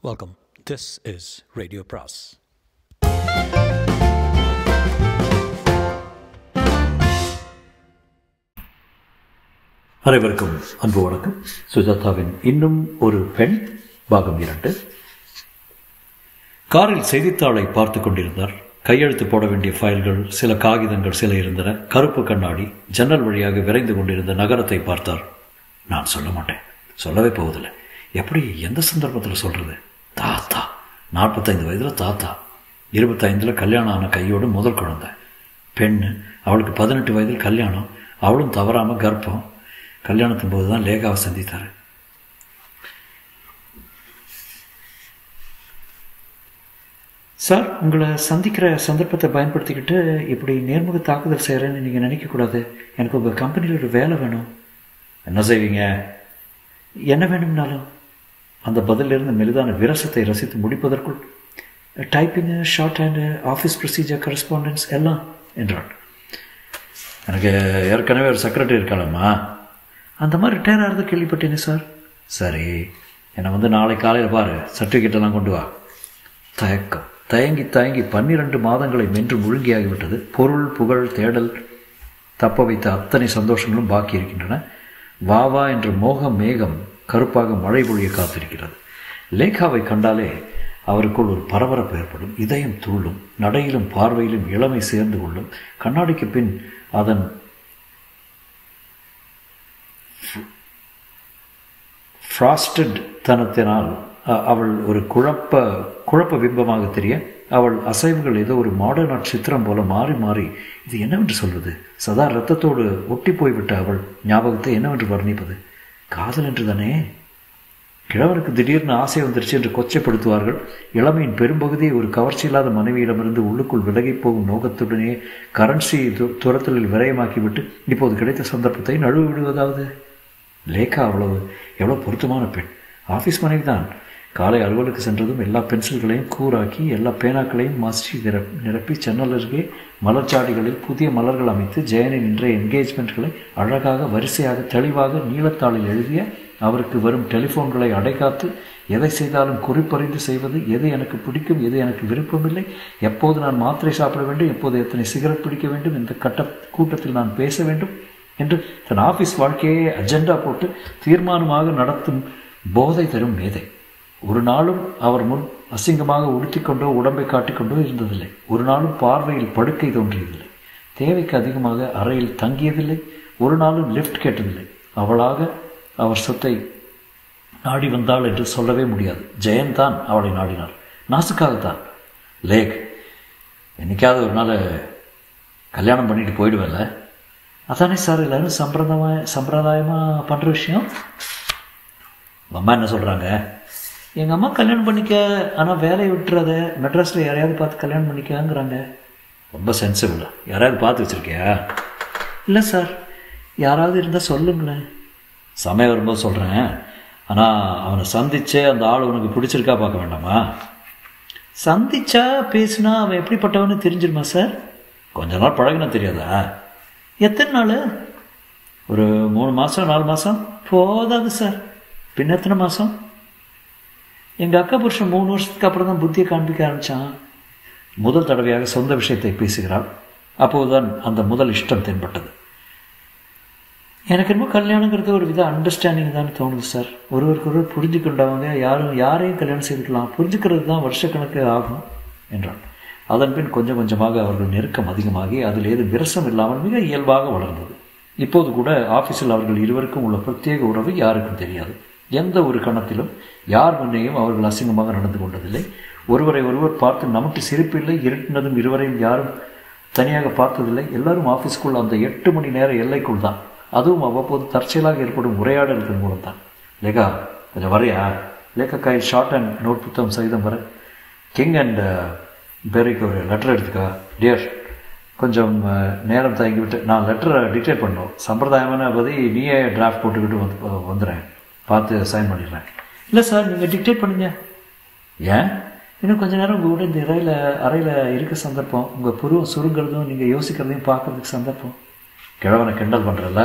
Welcome. This is Radio Pras. அனைவருக்கும் அன்பு வணக்கம் சுஜாதாவின் இன்னும் ஒரு பெண் பாகம் இரண்டு காரில் செய்தித்தாளை பார்த்து கொண்டிருந்தார் கையெழுத்து போட வேண்டிய ஃபைல்கள் சில காகிதங்கள் சில இருந்தன கருப்பு கண்ணாடி ஜன்னல் வழியாக விரைந்து கொண்டிருந்த நகரத்தை பார்த்தார் நான் சொல்ல மாட்டேன் சொல்லவே போவதில்லை எப்படி எந்த சந்தர்ப்பத்தில் சொல்றது தாத்தா நாற்பத்தைந்து வயதில் தாத்தா இருபத்தைந்தில் கல்யாணம் ஆன கையோடு முதல் குழந்தை பெண்ணு அவளுக்கு பதினெட்டு வயதில் கல்யாணம் அவளும் தவறாமல் கர்ப்பம் கல்யாணத்தின் போது தான் லேகாவை சந்தித்தார் சார் உங்களை சந்திக்கிற சந்தர்ப்பத்தை பயன்படுத்திக்கிட்டு இப்படி நேர்முக தாக்குதல் செய்கிறேன்னு நீங்கள் நினைக்கக்கூடாது எனக்கு உங்கள் கம்பெனியில் ஒரு வேலை வேணும் என்ன செய்வீங்க என்ன வேணும்னாலும் அந்த பதிலிருந்து மெலிதான விரசத்தை ரசித்து முடிப்பதற்குள் typing shorthand office procedure correspondence எல்லாம் என்றான் எனக்கு ஏற்கனவே ஒரு செக்ரட்டரி இருக்காளம்மா அந்த மாதிரி ரிட்டையர் ஆகிறது கேள்விப்பட்டேனே சார் சரி என்னை வந்து நாளை காலையில் பாரு சர்டிஃபிகேட் எல்லாம் கொண்டு வா தயக்கம் தயங்கி தயங்கி பன்னிரண்டு மாதங்களை மென்று முழுங்கியாகிவிட்டது பொருள் புகழ் தேடல் தப்ப வைத்த அத்தனை சந்தோஷங்களும் பாக்கி இருக்கின்றன வா வா என்ற மோக மேகம் கருப்பாக மழை பொழிய காத்திருக்கிறது லேகாவை கண்டாலே அவருக்குள் ஒரு பரபரப்பு ஏற்படும் இதயம் துள்ளும் நடையிலும் பார்வையிலும் இளமை சேர்ந்து கொள்ளும் கண்ணாடிக்கு பின் அதன் ஃப்ராஸ்டட் தனத்தினால் அவள் ஒரு குழப்ப குழப்ப பிம்பமாக தெரிய அவள் அசைவுகள் ஏதோ ஒரு மாடர்ன் ஆர்ட் சித்திரம் போல மாறி மாறி இது என்னவென்று சொல்வது சதா ரத்தத்தோடு ஒட்டி போய்விட்ட அவள் ஞாபகத்தை என்னவென்று வர்ணிப்பது காதல் என்று தானே கிழவனுக்கு திடீர்னு ஆசை வந்துருச்சு என்று கொச்சைப்படுத்துவார்கள் இளமையின் பெரும்பகுதியை ஒரு கவர்ச்சி இல்லாத மனைவியிடமிருந்து உள்ளுக்குள் விலகி போகும் நோக்கத்துடனே கரன்சி துரத்தலில் விரயமாக்கிவிட்டு இப்போது கிடைத்த சந்தர்ப்பத்தை நழுவு விடுவதாவது லேக்கா அவ்வளவு எவ்வளோ பொருத்தமான பெண் ஆஃபீஸ் மனைவி தான் காலை அலுவலுக்கு சென்றதும் எல்லா பென்சில்களையும் கூறாக்கி எல்லா பேனாக்களையும் மசி நிரப்பி சென்னல் அருகே மலர்ச்சாடிகளில் புதிய மலர்கள் அமைத்து ஜெயனின் இன்றைய என்கேஜ்மெண்ட்களை அழகாக வரிசையாக தெளிவாக நீளத்தாளில் எழுதிய அவருக்கு வரும் டெலிஃபோன்களை அடைக்காத்து எதை செய்தாலும் குறிப்பறிந்து செய்வது எது எனக்கு பிடிக்கும் எது எனக்கு விருப்பமில்லை எப்போது நான் மாத்திரை சாப்பிட வேண்டும் எப்போது எத்தனை சிகரெட் பிடிக்க வேண்டும் இந்த கட்ட கூட்டத்தில் நான் பேச வேண்டும் என்று தன் ஆஃபீஸ் வாழ்க்கையை அஜெண்டா போட்டு தீர்மானமாக நடத்தும் போதை தரும் மேதை ஒரு நாளும் அவர் முன் அசிங்கமாக உடுத்திக்கொண்டோ உடம்பை காட்டிக்கொண்டோ இருந்ததில்லை ஒரு நாளும் பார்வையில் படுக்கை தோன்றியதில்லை தேவைக்கு அதிகமாக அறையில் தங்கியதில்லை ஒரு நாளும் லிஃப்ட் கேட்டதில்லை அவளாக அவர் சொத்தை நாடி வந்தாள் என்று சொல்லவே முடியாது ஜெயன் தான் அவளை நாடினார் நாசுக்காகத்தான் லேக் என்னைக்காவது ஒரு நாள் கல்யாணம் பண்ணிட்டு போயிடுவேன்ல அதானே சார் எல்லோரும் சம்பிரதாய சம்பிரதாயமாக பண்ணுற விஷயம் அம்மா என்ன சொல்கிறாங்க எங்கள் அம்மா கல்யாணம் பண்ணிக்க ஆனால் வேலையை விட்டுறத மெட்ராஸில் யாரையாவது பார்த்து கல்யாணம் பண்ணிக்கங்கிறாங்க ரொம்ப சென்சிபிள் யாராவது பார்த்து வச்சுருக்கியா இல்லை சார் யாராவது இருந்தால் சொல்லுங்களேன் சமயம் வரும்போது சொல்கிறேன் ஆனால் அவனை சந்திச்சே அந்த ஆள் உனக்கு பிடிச்சிருக்கா பார்க்க வேண்டாமா சந்திச்சா பேசுனா அவன் எப்படிப்பட்டவன்னு தெரிஞ்சிருமா சார் கொஞ்ச நாள் பழகினா தெரியாதா எத்தனை நாள் ஒரு மூணு மாதம் நாலு மாதம் போதாது சார் பின்ன எத்தனை மாதம் எங்கள் அக்கா புருஷன் மூணு வருஷத்துக்கு அப்புறம் தான் புத்தியை காண்பிக்க ஆரம்பித்தான் முதல் தடவையாக சொந்த விஷயத்தை பேசுகிறாள் அப்போதுதான் அந்த முதல் இஷ்டம் தென்பட்டது எனக்கு என்னமோ கல்யாணங்கிறது ஒரு வித அண்டர்ஸ்டாண்டிங் தான் தோணுது சார் ஒருவருக்கு ஒருவர் புரிஞ்சு கொண்டவங்க யாரும் யாரையும் கல்யாணம் செய்துக்கலாம் புரிஞ்சுக்கிறது தான் வருஷக்கணக்கு ஆகும் என்றான் அதன் பின் கொஞ்சம் கொஞ்சமாக அவர்கள் நெருக்கம் அதிகமாகி அதில் ஏதும் விரசம் இல்லாமல் மிக இயல்பாக வளர்ந்தது இப்போது கூட ஆஃபீஸில் அவர்கள் இருவருக்கும் உள்ள பிரத்யேக உறவு யாருக்கும் தெரியாது எந்த ஒரு கணத்திலும் யார் முன்னையும் அவர்கள் அசிங்கமாக நடந்து கொண்டதில்லை ஒருவரை ஒருவர் பார்த்து நமக்கு சிரிப்பில்லை இருட்டினதும் இருவரையும் யாரும் தனியாக பார்த்ததில்லை எல்லாரும் ஆஃபீஸ்க்குள் அந்த எட்டு மணி நேர எல்லைக்குள் தான் அதுவும் அவ்வப்போது தற்செயலாக ஏற்படும் உரையாடல்கள் மூலம் தான் லேகா கொஞ்சம் வரையா லேக்கா கையில் ஷார்ட் அண்ட் நோட் புத்தகம் சகிதம் வர கிங் அண்ட் பேருக்கு ஒரு லெட்டர் எடுத்துக்கா டியர் கொஞ்சம் நேரம் தயங்கி விட்டு நான் லெட்டரை டிக்டேட் பண்ணோம் சம்பிரதாயமான பதி நீயே டிராஃப்ட் போட்டுக்கிட்டு வந்து வந்துடுறேன் பார்த்து சைன் பண்ணிடுறேன் இல்லை சார் நீங்கள் டிக்டேட் பண்ணுங்க ஏன் இன்னும் கொஞ்ச நேரம் உங்கள் கூட இந்த அறையில் அறையில் இருக்க சந்தர்ப்பம் உங்கள் புருவம் சுருங்கிறதும் நீங்கள் யோசிக்கிறதையும் பார்க்குறதுக்கு சந்தர்ப்பம் கிழவனை கிண்டல் பண்ணுறல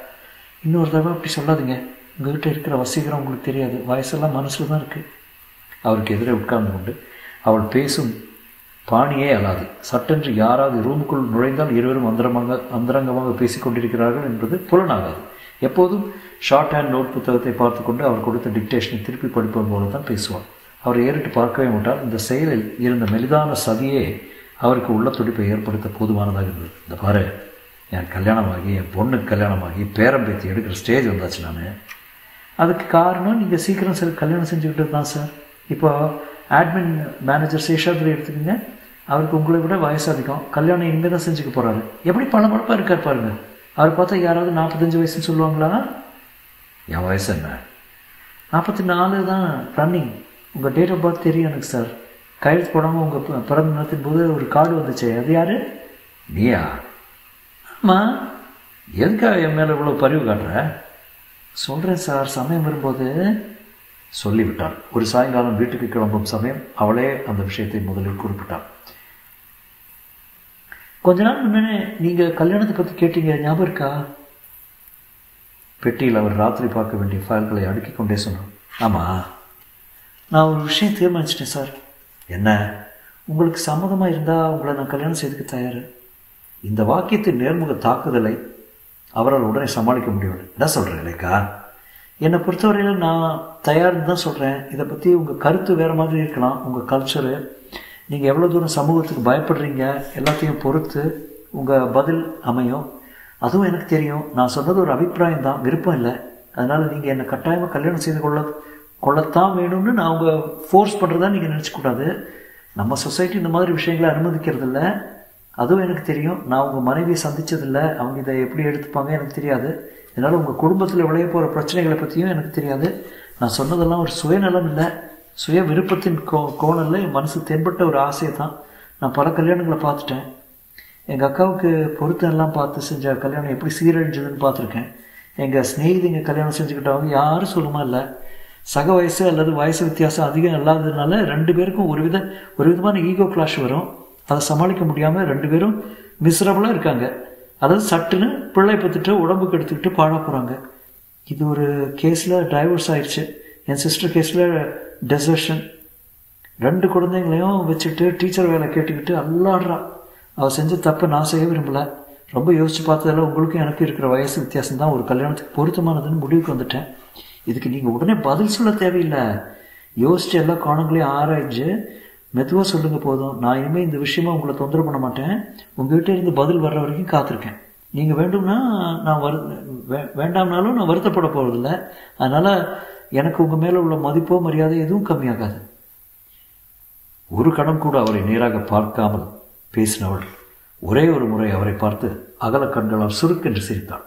இன்னொரு தடவை அப்படி சொல்லாதீங்க உங்கள்கிட்ட இருக்கிற வசீகரம் உங்களுக்கு தெரியாது வயசெல்லாம் மனசில் தான் இருக்குது அவருக்கு எதிரே உட்கார்ந்து கொண்டு அவள் பேசும் பாணியே அல்லாது சட்டென்று யாராவது ரூமுக்குள் நுழைந்தால் இருவரும் அந்தரமாக அந்தரங்கமாக பேசிக் கொண்டிருக்கிறார்கள் என்பது புலனாகாது எப்போதும் ஷார்ட் ஹேண்ட் நோட் புத்தகத்தை பார்த்து கொண்டு அவர் கொடுத்த டிக்டேஷனை திருப்பி படிப்பது போல தான் பேசுவார் அவர் ஏறிட்டு பார்க்கவே மாட்டார் இந்த செயலில் இருந்த மெலிதான சதியே அவருக்கு உள்ள துடிப்பை ஏற்படுத்த போதுமானதாக இருந்தது இந்த பாரு என் கல்யாணமாகி என் பொண்ணுக்கு கல்யாணமாகி பேரம் பேத்தி எடுக்கிற ஸ்டேஜ் வந்தாச்சு நான் அதுக்கு காரணம் நீங்கள் சீக்கிரம் சரி கல்யாணம் செஞ்சுக்கிட்டு தான் சார் இப்போ ஆட்மின் மேனேஜர் சேஷாத்ரி எடுத்துக்கோங்க அவருக்கு உங்களை விட வயசு அதிகம் கல்யாணம் இனிமேல் தான் செஞ்சுக்க போகிறாரு எப்படி பளபளப்பாக இருக்கார் பாருங்க அவர் பார்த்தா யாராவது நாற்பத்தஞ்சு வயசுன்னு சொல்லுவாங்களா என் வயசு என்ன நாற்பத்தி நாலு தான் ரன்னிங் உங்கள் டேட் ஆஃப் பர்த் தெரியும் எனக்கு சார் கையெழுத்து போடாமல் உங்கள் பிறந்த நேரத்தின் போது ஒரு கார்டு வந்துச்சு அது யார் நீயா ஆமாம் எதுக்காக என் மேலே இவ்வளோ பரிவு காட்டுற சொல்கிறேன் சார் சமயம் வரும்போது சொல்லிவிட்டாள் ஒரு சாயங்காலம் வீட்டுக்கு கிளம்பும் சமயம் அவளே அந்த விஷயத்தை முதலில் குறிப்பிட்டாள் கொஞ்ச நாள் முன்னே நீங்கள் கல்யாணத்தை பற்றி கேட்டீங்க ஞாபகம் இருக்கா பெட்டியில் அவர் ராத்திரி பார்க்க வேண்டிய ஃபைல்களை அடுக்கிக் கொண்டே சொன்னார் ஆமாம் நான் ஒரு விஷயம் தீர்மானிச்சிட்டேன் சார் என்ன உங்களுக்கு சம்மதமாக இருந்தால் உங்களை நான் கல்யாணம் செய்துக்க தயார் இந்த வாக்கியத்தின் நேர்முக தாக்குதலை அவரால் உடனே சமாளிக்க முடியவில்லை என்ன சொல்கிறேன் இல்லைக்கா என்னை பொறுத்தவரையில் நான் தயார்னு தான் சொல்கிறேன் இதை பற்றி உங்கள் கருத்து வேறு மாதிரி இருக்கலாம் உங்கள் கல்ச்சரு நீங்கள் எவ்வளோ தூரம் சமூகத்துக்கு பயப்படுறீங்க எல்லாத்தையும் பொறுத்து உங்கள் பதில் அமையும் அதுவும் எனக்கு தெரியும் நான் சொன்னது ஒரு அபிப்பிராயம் தான் விருப்பம் இல்லை அதனால் நீங்கள் என்னை கட்டாயமாக கல்யாணம் செய்து கொள்ள கொள்ளத்தான் வேணும்னு நான் அவங்க ஃபோர்ஸ் பண்ணுறதா நீங்கள் நினச்சிக்கூடாது நம்ம சொசைட்டி இந்த மாதிரி விஷயங்களை அனுமதிக்கிறதில்ல அதுவும் எனக்கு தெரியும் நான் உங்கள் மனைவியை சந்தித்ததில்லை அவங்க இதை எப்படி எடுத்துப்பாங்க எனக்கு தெரியாது இதனால் உங்கள் குடும்பத்தில் விளைய போகிற பிரச்சனைகளை பற்றியும் எனக்கு தெரியாது நான் சொன்னதெல்லாம் ஒரு சுயநலம் இல்லை சுய விருப்பத்தின் கோ கோணலில் என் மனசு தென்பட்ட ஒரு ஆசையை தான் நான் பல கல்யாணங்களை பார்த்துட்டேன் எங்கள் அக்காவுக்கு பொருத்தம்லாம் பார்த்து செஞ்ச கல்யாணம் எப்படி சீரழிஞ்சதுன்னு பார்த்துருக்கேன் எங்கள் ஸ்நேகிதிங்க கல்யாணம் செஞ்சுக்கிட்டவங்க யாரும் சொல்லுமா இல்லை சக வயசு அல்லது வயசு வித்தியாசம் அதிகம் இல்லாததுனால ரெண்டு பேருக்கும் ஒரு வித ஒரு விதமான ஈகோ கிளாஷ் வரும் அதை சமாளிக்க முடியாமல் ரெண்டு பேரும் மிஸ்ரபுளாக இருக்காங்க அதாவது சட்டுன்னு பிள்ளை பத்துட்டு உடம்புக்கு எடுத்துக்கிட்டு பாழ போகிறாங்க இது ஒரு கேஸில் டைவர்ஸ் ஆயிடுச்சு என் சிஸ்டர் கேஸில் டெசர்ஷன் ரெண்டு குழந்தைங்களையும் வச்சுட்டு டீச்சர் வேலை கேட்டுக்கிட்டு அல்லாடுறா அவள் செஞ்ச தப்பை நான் செய்ய விரும்பலை ரொம்ப யோசித்து பார்த்ததில் உங்களுக்கும் எனக்கு இருக்கிற வயசு வித்தியாசம் தான் ஒரு கல்யாணத்துக்கு பொருத்தமானதுன்னு முடிவுக்கு வந்துட்டேன் இதுக்கு நீங்கள் உடனே பதில் சொல்ல தேவையில்லை யோசிச்சு எல்லா கோணங்களையும் ஆராய்ஞ்சு மெதுவாக சொல்லுங்கள் போதும் நான் இனிமேல் இந்த விஷயமா உங்களை தொந்தரவு பண்ண மாட்டேன் உங்ககிட்ட இருந்து பதில் வர்ற வரைக்கும் காத்திருக்கேன் நீங்கள் வேண்டும்னா நான் வரு வேண்டாம்னாலும் நான் வருத்தப்பட போகிறதில்ல அதனால் எனக்கு உங்கள் மேலே உள்ள மதிப்போ மரியாதை எதுவும் கம்மியாகாது ஒரு கணம் கூட அவரை நேராக பார்க்காமல் பேசினவள் ஒரே ஒரு முறை அவரை பார்த்து அகல கண்களால் சுருக்கென்று சிரித்தாள்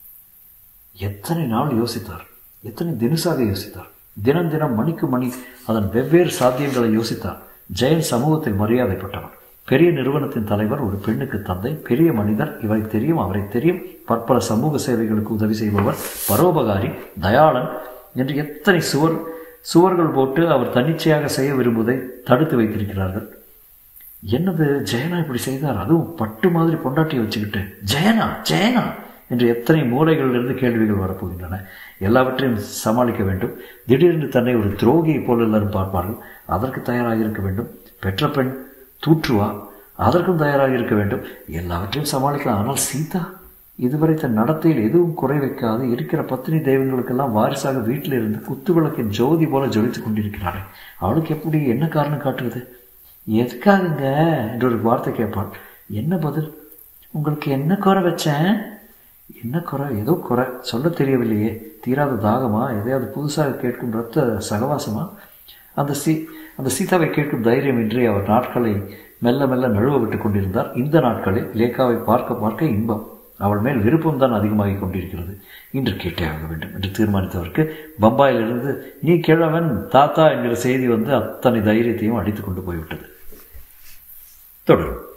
எத்தனை நாள் யோசித்தார் எத்தனை தினசாக யோசித்தார் தினம் தினம் மணிக்கு மணி அதன் வெவ்வேறு சாத்தியங்களை யோசித்தார் ஜெயன் சமூகத்தில் மரியாதைப்பட்டவர் பெரிய நிறுவனத்தின் தலைவர் ஒரு பெண்ணுக்கு தந்தை பெரிய மனிதர் இவரை தெரியும் அவரை தெரியும் பற்பல சமூக சேவைகளுக்கு உதவி செய்பவர் பரோபகாரி தயாளன் என்று எத்தனை சுவர் சுவர்கள் போட்டு அவர் தன்னிச்சையாக செய்ய விரும்புவதை தடுத்து வைத்திருக்கிறார்கள் என்னது ஜெயனா இப்படி செய்தார் அதுவும் பட்டு மாதிரி பொண்டாட்டியை வச்சுக்கிட்டு ஜெயனா ஜெயனா என்று எத்தனை மூலைகளிலிருந்து கேள்விகள் வரப்போகின்றன எல்லாவற்றையும் சமாளிக்க வேண்டும் திடீரென்று தன்னை ஒரு துரோகியை போல எல்லாரும் பார்ப்பார்கள் அதற்கு தயாராக இருக்க வேண்டும் பெற்ற பெண் தூற்றுவா அதற்கும் தயாராக இருக்க வேண்டும் எல்லாவற்றையும் சமாளிக்கலாம் ஆனால் சீதா இதுவரை தன் நடத்தையில் எதுவும் குறை வைக்காது இருக்கிற பத்தினி தெய்வங்களுக்கெல்லாம் வாரிசாக வீட்டில் இருந்து குத்துவிளக்கின் ஜோதி போல ஜொலித்துக் கொண்டிருக்கிறாள் அவளுக்கு எப்படி என்ன காரணம் காட்டுவது எதுக்காகுங்க என்று ஒரு வார்த்தை கேட்பாள் என்ன பதில் உங்களுக்கு என்ன குறை வச்சேன் என்ன குறை ஏதோ குறை சொல்ல தெரியவில்லையே தீராத தாகமா எதையாவது புதுசாக கேட்கும் ரத்த சகவாசமா அந்த சீ அந்த சீதாவை கேட்கும் தைரியமின்றி அவர் நாட்களை மெல்ல மெல்ல நழுவ விட்டு கொண்டிருந்தார் இந்த நாட்களில் லேகாவை பார்க்க பார்க்க இன்பம் அவள் மேல் விருப்பம் தான் அதிகமாகி கொண்டிருக்கிறது இன்று கேட்டே ஆக வேண்டும் என்று தீர்மானித்தவருக்கு பம்பாயிலிருந்து நீ கிழவன் தாத்தா என்கிற செய்தி வந்து அத்தனை தைரியத்தையும் அடித்து கொண்டு போய்விட்டது தொடரும்